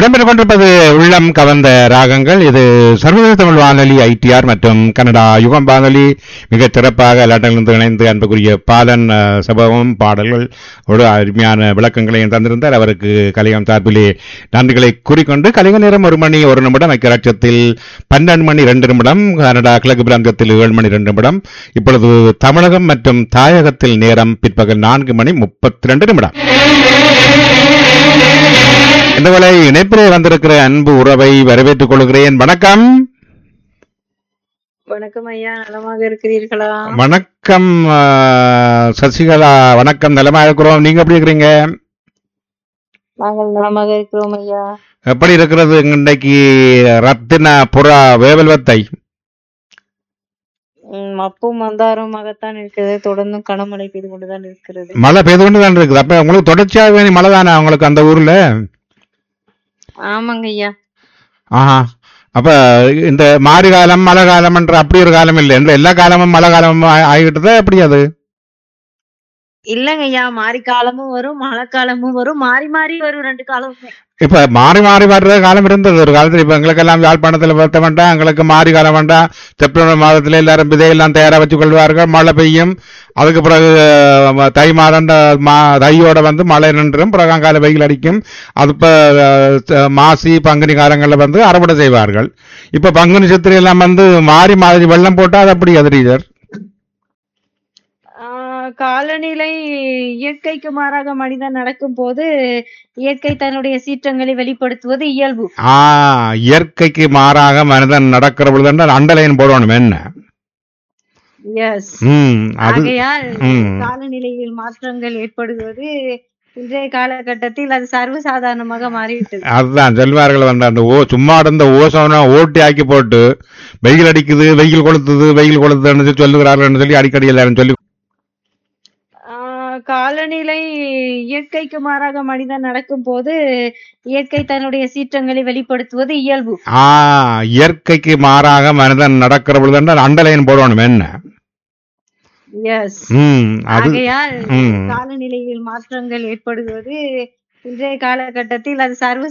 இடம்பெற்றுக் கொண்டிருப்பது உள்ளம் கவர்ந்த ராகங்கள் இது சர்வதேச தமிழ் வானொலி ஐடிஆர் மற்றும் கனடா யுகம் வானொலி மிக சிறப்பாக லண்டனிலிருந்து இணைந்து அன்புக்குரிய பாலன் அஹ், சபவம் பாடல்கள் ஒரு அருமையான விளக்கங்களையும் தந்திருந்தார் அவருக்கு கலையம் சார்பிலே நன்றிகளை கூறிக்கொண்டு கலைஞர் நேரம் ஒரு மணி ஒரு நிமிடம் ஐக்கியராட்சத்தில் பன்னெண்டு மணி ரெண்டு நிமிடம் கனடா கிழக்கு பிராந்தியத்தில் ஏழு மணி ரெண்டு நிமிடம் இப்பொழுது தமிழகம் மற்றும் தாயகத்தில் நேரம் பிற்பகல் நான்கு மணி முப்பத்தி ரெண்டு நிமிடம் இந்த வேளை இணைப்பிலே வந்திருக்கிற அன்பு உறவை வரவேற்றுக் கொள்கிறேன் வணக்கம் வணக்கம் ஐயா நலமாக இருக்கிறீர்களா வணக்கம் ஆ, சசிகலா வணக்கம் நலமா இருக்கிறோம் நீங்க எப்படி இருக்கிறீங்க நாங்கள் நலமாக இருக்கிறோம் ஐயா எப்படி இருக்கிறது இன்றைக்கு ரத்தின புறா வேவல்வத்தை ம், மப்பும் மந்தாரமாகத்தான் இருக்கிறது தொடர்ந்தும் கனமழை பெய்து கொண்டுதான் இருக்கிறது மழை பெய்து கொண்டு தான் இருக்குது அப்ப உங்களுக்கு தொடர்ச்சியாக வேணி மழை தானே உங்களுக்கு அந்த ஊர்ல ஆமாங்க ஐயா ஆஹா அப்ப இந்த மாரி காலம் மழை காலம்ன்ற அப்படி ஒரு காலம் இல்லை இந்த எல்லா காலமும் மழை காலமும் ஆ- ஆகிக்கிட்டதா எப்படி அது இல்லங்க ஐயா மாரி காலமும் வரும் மழை காலமும் வரும் மாறி மாறி வரும் ரெண்டு காலமுமே இப்ப மாறி மாறி வர்ற காலம் இருந்தது ஒரு காலத்துல இப்ப எங்களுக்கெல்லாம் யாழ்ப்பாணத்துல பார்த்த வேண்டாம் எங்களுக்கு மாறி காலம் வேண்டாம் செப்டம்பர் மாதத்துல எல்லாரும் விதையெல்லாம் தயாரா வச்சுக் கொள்வார்கள் மழை பெய்யும் அதுக்கு பிறகு அஹ், தை மாதம் மா தையோட வந்து மழை நின்றும் பிறகு கால வெயில் அடிக்கும் அது இப்ப அஹ், ச- மாசி பங்குனி காலங்கள்ல வந்து அறுவடை செய்வார்கள் இப்ப பங்குனி சித்திரை எல்லாம் வந்து மாறி மாதிரி வெள்ளம் போட்டா அது அப்படி அது டீச்சர் ஆஹ், காலநிலை இயற்கைக்கு மாறாக மனிதன் நடக்கும் போது இயற்கை தன்னுடைய சீற்றங்களை வெளிப்படுத்துவது இயல்பு ஆ இயற்கைக்கு மாறாக மனிதன் நடக்கிற பொழுது அண்டலைன் போடணும் என்ன எஸ் ம் அது ஆகையால் ம். காலநிலையில் மாற்றங்கள் ஏற்படுவது இன்றைய காலகட்டத்தில் அது சர்வசாதாரணமாக மாறிவிட்டது அதுதான் சொல்வார்கள் வந்து அந்த ஓ சும்மா இருந்த ஓசோனை ஓட்டி ஆக்கி போட்டு வெயில் அடிக்குது வெயில் கொளுத்துது வெயில் கொளுத்துதுன்னு சொல்லி சொல்லுகிறார்கள் சொல்லி அடிக்கடி எல்லாரும் சொல்லி ஆஹ் காலநிலை இயற்கைக்கு மாறாக மனிதன் நடக்கும் போது இயற்கை தன்னுடைய சீற்றங்களை வெளிப்படுத்துவது இயல்பு ஆ இயற்கைக்கு மாறாக மனிதன் நடக்கிற பொழுது அண்டலைன் போடணும் என்ன எஸ் ம் அது ஆகையால் ம். காலநிலையில் மாற்றங்கள் ஏற்படுவது இன்றைய காலகட்டத்தில் அது சர்வ